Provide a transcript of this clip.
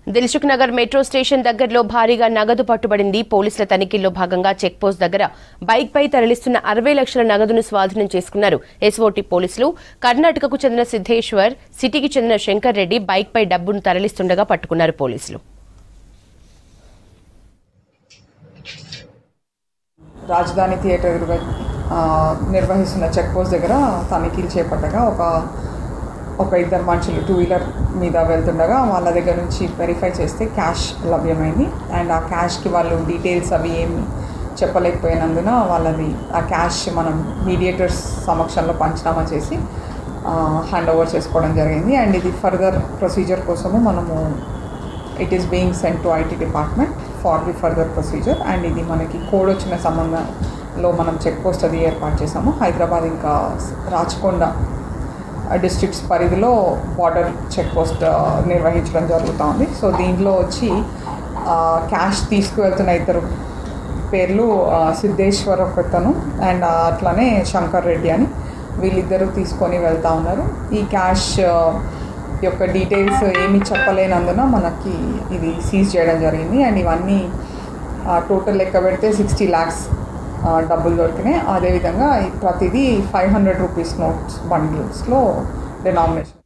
Dilsukh Nagar metro station దగ్గరలో భారీగా నగదు పట్టుబడింది పోలీసుల తనిఖీల్లో భాగంగా చెక్ పోస్ట్ దగ్గర బైక్ పై తరలిస్తున్న అరవై లక్షల నగదును స్వాధీనం చేసుకున్నారు ఎస్ఓటీ పోలీసులు కర్ణాటకకు చెందిన సిద్ధేశ్వర్ సిటీకి చెందిన శంకర్ రెడ్డి బైక్ పై డబ్బును తరలిస్తుండగా పట్టుకున్నారు పోలీసులు రాజధాని థియేటర్ ఎదురుగా ఆ, నిర్వహిస్తున్న చెక్ పోస్ట్ దగ్గర తనిఖీలు చేపట్టగా ఒక ఒక ఇద్దరు మనుషులు టూ వీలర్ మీద వెళ్తుండగా వాళ్ళ దగ్గర నుంచి వెరిఫై చేస్తే క్యాష్ లభ్యమైంది అండ్ ఆ క్యాష్కి వాళ్ళు డీటెయిల్స్ అవి ఏమి చెప్పలేకపోయినందున వాళ్ళది ఆ క్యాష్ మనం మీడియేటర్స్ సమక్షంలో పంచనామా చేసి హ్యాండ్ ఓవర్ చేసుకోవడం జరిగింది అండ్ ఇది ఫర్దర్ ప్రొసీజర్ కోసము మనము it is being sent to IT department for the further procedure and ఇది మనకి కోడ్ వచ్చిన సంబంధంలో మనం చెక్ పోస్ట్ అది ఏర్పాటు చేసాము హైదరాబాద్ ఇంకా రాచకొండ డిస్ట్రిక్ట్స్ పరిధిలో బార్డర్ చెక్ పోస్ట్ ఆ, నిర్వహించడం జరుగుతూ ఉంది సో దీంట్లో వచ్చి క్యాష్ తీసుకువెళ్తున్న ఇద్దరు పేర్లు ఆ, సిద్ధేశ్వర్ ఒకతను అండ్ అట్లానే శంకర్ రెడ్డి అని వీళ్ళిద్దరూ తీసుకొని వెళ్తా ఉన్నారు ఈ క్యాష్ ఆ, యొక్క డీటెయిల్స్ ఏమీ చెప్పలేనందున మనకి ఇది సీజ్ చేయడం జరిగింది అండ్ ఇవన్నీ టోటల్ లెక్క పెడితే సిక్స్టీ ల్యాక్స్ డబ్బులు దొరికినాయి అదేవిధంగా ఈ ప్రతిదీ ఫైవ్ హండ్రెడ్ రూపీస్ నోట్స్ బండిల్స్లో డెనామినేషన్